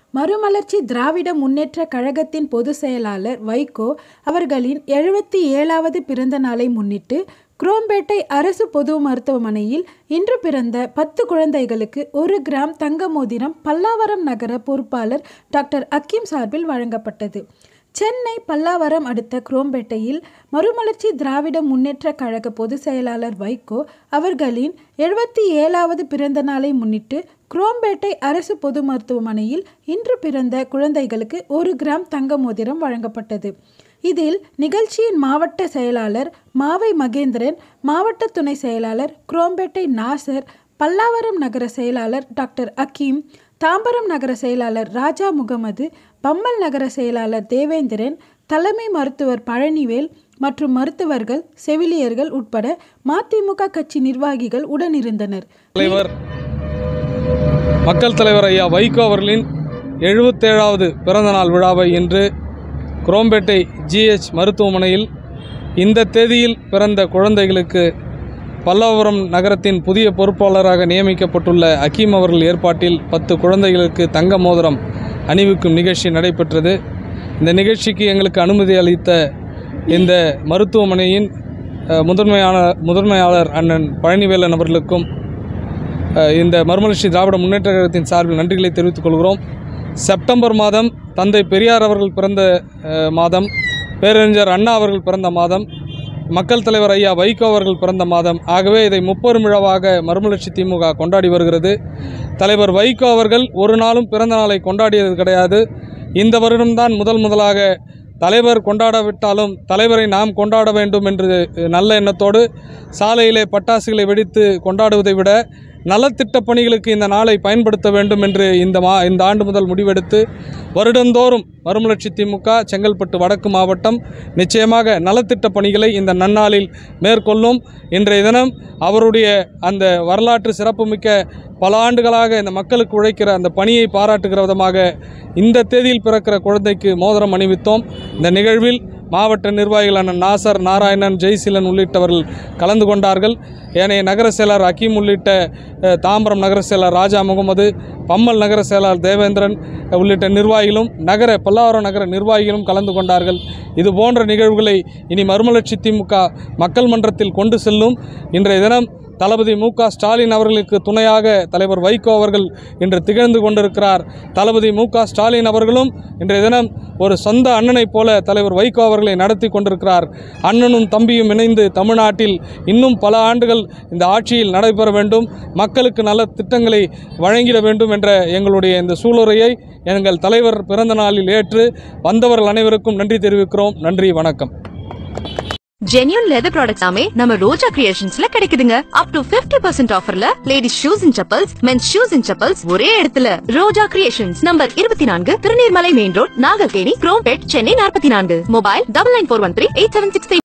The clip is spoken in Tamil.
மறுமலர்ச்சி திராவிட முன்னேற்ற கழகத்தின் பொதுச் செயலாளர் வைகோ அவர்களின் எழுபத்தி ஏழாவது பிறந்த நாளை முன்னிட்டு குரோம்பேட்டை அரசு பொது மருத்துவமனையில் இன்று பிறந்த பத்து குழந்தைகளுக்கு ஒரு கிராம் தங்க மோதிரம் பல்லாவரம் நகர பொறுப்பாளர் டாக்டர் அக்கீம் சார்பில் வழங்கப்பட்டது சென்னை பல்லாவரம் அடுத்த குரோம்பேட்டையில் மறுமலர்ச்சி திராவிட முன்னேற்ற கழக பொதுச் செயலாளர் வைகோ அவர்களின் எழுபத்தி ஏழாவது பிறந்த நாளை முன்னிட்டு குரோம்பேட்டை அரசு பொது மருத்துவமனையில் இன்று பிறந்த குழந்தைகளுக்கு ஒரு கிராம் தங்க மோதிரம் வழங்கப்பட்டது இதில் நிகழ்ச்சியின் மாவட்ட செயலாளர் மாவை மகேந்திரன் மாவட்ட துணை செயலாளர் குரோம்பேட்டை நாசர் பல்லாவரம் நகர செயலாளர் டாக்டர் அக்கீம் தாம்பரம் நகர செயலாளர் ராஜா முகமது பம்மல் நகர செயலாளர் தேவேந்திரன் தலைமை மருத்துவர் பழனிவேல் மற்றும் மருத்துவர்கள் செவிலியர்கள் உட்பட மதிமுக கட்சி நிர்வாகிகள் உடனிருந்தனர் தலைவர் மக்கள் தலைவர் ஐயா வைகோ அவர்களின் எழுபத்தேழாவது பிறந்தநாள் விழாவை இன்று குரோம்பேட்டை ஜிஹெச் மருத்துவமனையில் இந்த தேதியில் பிறந்த குழந்தைகளுக்கு பல்லாவரம் நகரத்தின் புதிய பொறுப்பாளராக நியமிக்கப்பட்டுள்ள அக்கீம் அவர்கள் ஏற்பாட்டில் பத்து குழந்தைகளுக்கு தங்க மோதிரம் அணிவிக்கும் நிகழ்ச்சி நடைபெற்றது இந்த நிகழ்ச்சிக்கு எங்களுக்கு அனுமதி அளித்த இந்த மருத்துவமனையின் அஹ், முதன்மையாளர் முதன்மையாளர் அண்ணன் பழனிவேலன் அவர்களுக்கும் அஹ், இந்த மறுமலர்ச்சி திராவிட முன்னேற்ற கழகத்தின் சார்பில் நன்றிகளை தெரிவித்துக் கொள்கிறோம் செப்டம்பர் மாதம் தந்தை பெரியார் அவர்கள் பிறந்த அஹ், மாதம் பேரறிஞர் அண்ணா அவர்கள் பிறந்த மாதம் மக்கள் தலைவர் ஐயா வைகோ அவர்கள் பிறந்த மாதம் ஆகவே இதை முப்பெரும் விழாவாக மறுமலர்ச்சி திமுக கொண்டாடி வருகிறது தலைவர் வைகோ அவர்கள் ஒரு நாளும் பிறந்த நாளை கொண்டாடியது கிடையாது இந்த வருடம்தான் முதல் முதலாக தலைவர் கொண்டாடாவிட்டாலும் தலைவரை நாம் கொண்டாட வேண்டும் என்று நல்ல எண்ணத்தோடு சாலையிலே பட்டாசுகளை வெடித்து கொண்டாடுவதை விட நலத்திட்ட பணிகளுக்கு இந்த நாளை பயன்படுத்த வேண்டும் என்று இந்த மா இந்த ஆண்டு முதல் முடிவெடுத்து வருடந்தோறும் மறுமலர்ச்சி திமுக செங்கல்பட்டு வடக்கு மாவட்டம் நிச்சயமாக நலத்திட்ட பணிகளை இந்த நன்னாளில் மேற்கொள்ளும் இன்றைய தினம் அவருடைய அந்த வரலாற்று சிறப்புமிக்க பல ஆண்டுகளாக இந்த மக்களுக்கு உழைக்கிற அந்த பணியை பாராட்டுகிற விதமாக இந்த தேதியில் பிறக்கிற குழந்தைக்கு மோதிரம் அணிவித்தோம் இந்த நிகழ்வில் மாவட்ட நிர்வாகிகளான நாசர் நாராயணன் ஜெய்சீலன் உள்ளிட்டவர்கள் கலந்து கொண்டார்கள் ஏனைய நகர செயலர் அக்கீம் உள்ளிட்ட அஹ், தாம்பரம் நகர செயலர் ராஜா முகமது பம்மல் நகர செயலாளர் தேவேந்திரன் உள்ளிட்ட நிர்வாகிகளும் நகர பல்லாவரம் நகர நிர்வாகிகளும் கலந்து கொண்டார்கள் இது போன்ற நிகழ்வுகளை இனி மறுமலர்ச்சி திமுக மக்கள் மன்றத்தில் கொண்டு செல்லும் இன்றைய தினம் தளபதி மு க ஸ்டாலின் அவர்களுக்கு துணையாக தலைவர் வைகோ அவர்கள் இன்று திகழ்ந்து கொண்டிருக்கிறார் தளபதி மு க ஸ்டாலின் அவர்களும் இன்றைய தினம் ஒரு சொந்த அண்ணனைப் போல தலைவர் வைகோ அவர்களை நடத்தி கொண்டிருக்கிறார் அண்ணனும் தம்பியும் இணைந்து தமிழ்நாட்டில் இன்னும் பல ஆண்டுகள் இந்த ஆட்சியில் நடைபெற வேண்டும் மக்களுக்கு நல்ல திட்டங்களை வழங்கிட வேண்டும் என்ற எங்களுடைய இந்த சூளுரையை எங்கள் தலைவர் பிறந்த நாளில் ஏற்று வந்தவர்கள் அனைவருக்கும் நன்றி தெரிவிக்கிறோம் நன்றி வணக்கம் ஜென்யூன் லெதர் ப்ராடக்ட்ஸ் எல்லாமே நம்ம ரோஜா கிரியேஷன்ஸ்ல கிடைக்குதுங்க அப் டு 50% பர்சன்ட் ஆஃபர்ல ladies shoes and chappals men's shoes and chappals ஒரே இடத்துல ரோஜா கிரியேஷன்ஸ் நம்பர் இருபத்தி நான்கு திருநீர்மலை மெயின் ரோட் நாகர்கேணி குரோம்பேட் சென்னை நாற்பத்தி நான்கு mobile double nine four one three eight seven six